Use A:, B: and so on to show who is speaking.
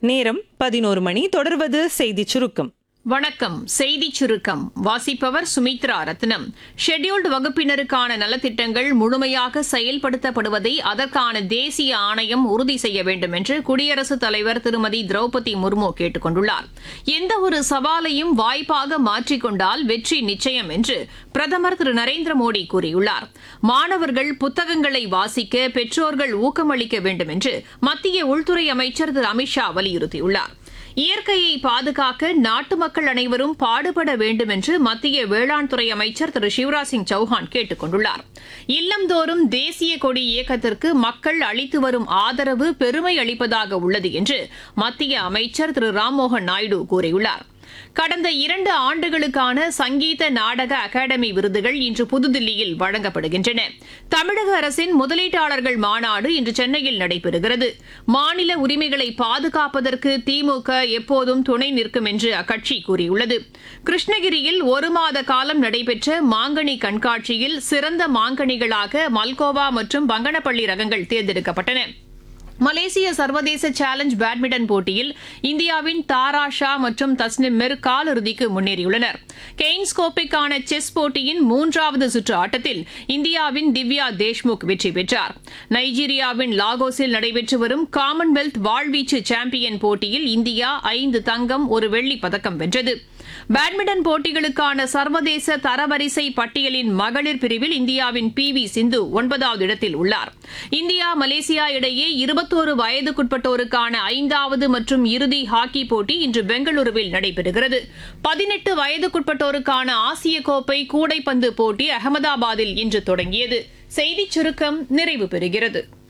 A: நேரம் பதினோரு மணி தொடர்வது செய்திச் சுருக்கம்
B: வணக்கம் செய்தி சுருக்கம் வாசிப்பவர் சுமித்ரா ரத்னம் ஷெட்யூல்டு வகுப்பினருக்கான நலத்திட்டங்கள் முழுமையாக செயல்படுத்தப்படுவதை அதற்கான தேசிய ஆணையம் உறுதி செய்ய வேண்டும் என்று குடியரசுத் தலைவர் திருமதி திரௌபதி முர்மு கேட்டுக் கொண்டுள்ளார் எந்த ஒரு சவாலையும் வாய்ப்பாக மாற்றிக்கொண்டால் வெற்றி நிச்சயம் என்று பிரதமர் திரு நரேந்திர மோடி கூறியுள்ளார் மாணவர்கள் புத்தகங்களை வாசிக்க பெற்றோர்கள் ஊக்கமளிக்க வேண்டும் என்று மத்திய உள்துறை அமைச்சர் திரு அமித்ஷா வலியுறுத்தியுள்ளார் இயற்கையை பாதுகாக்க நாட்டு மக்கள் அனைவரும் பாடுபட வேண்டும் என்று மத்திய வேளாண் துறை அமைச்சர் திரு சிவராஜ் சிங் சௌஹான் கேட்டுக் கொண்டுள்ளார் இல்லந்தோறும் தேசிய கொடி இயக்கத்திற்கு மக்கள் அளித்து வரும் ஆதரவு பெருமை அளிப்பதாக உள்ளது என்று மத்திய அமைச்சர் திரு ராம்மோகன் நாயுடு கூறியுள்ளார் கடந்த இரண்டு ஆண்டுகளுக்கான சங்கீத நாடக அகாடமி விருதுகள் இன்று புதுதில்லியில் வழங்கப்படுகின்றன தமிழக அரசின் முதலீட்டாளர்கள் மாநாடு இன்று சென்னையில் நடைபெறுகிறது மாநில உரிமைகளை பாதுகாப்பதற்கு திமுக எப்போதும் துணை நிற்கும் என்று அக்கட்சி கூறியுள்ளது கிருஷ்ணகிரியில் ஒரு மாத காலம் நடைபெற்ற மாங்கனி கண்காட்சியில் சிறந்த மாங்கனிகளாக மல்கோவா மற்றும் பங்கனப்பள்ளி ரகங்கள் தேர்ந்தெடுக்கப்பட்டன மலேசிய சர்வதேச சேலஞ்ச் பேட்மிண்டன் போட்டியில் இந்தியாவின் தாரா ஷா மற்றும் தஸ்னிம் மிர் காலிறுதிக்கு முன்னேறியுள்ளனர் கெய்ன்ஸ் கோப்பைக்கான செஸ் போட்டியின் மூன்றாவது சுற்று ஆட்டத்தில் இந்தியாவின் திவ்யா தேஷ்முக் வெற்றி பெற்றார் நைஜீரியாவின் லாகோஸில் நடைபெற்று வரும் காமன்வெல்த் வாழ்வீச்சு சாம்பியன் போட்டியில் இந்தியா ஐந்து தங்கம் ஒரு வெள்ளிப் பதக்கம் வென்றது பேட்மிண்டன் போட்டிகளுக்கான சர்வதேச தரவரிசை பட்டியலின் மகளிர் பிரிவில் இந்தியாவின் பி வி சிந்து ஒன்பதாவது இடத்தில் உள்ளார் இந்தியா மலேசியா இடையே இருபத்தோரு வயதுக்குட்பட்டோருக்கான ஐந்தாவது மற்றும் இறுதி ஹாக்கி போட்டி இன்று பெங்களூருவில் நடைபெறுகிறது பதினெட்டு வயதுக்குட்பட்டோருக்கான ஆசிய கோப்பை கூடைப்பந்து போட்டி அகமதாபாத்தில் இன்று தொடங்கியது செய்திச் சுருக்கம் நிறைவு பெறுகிறது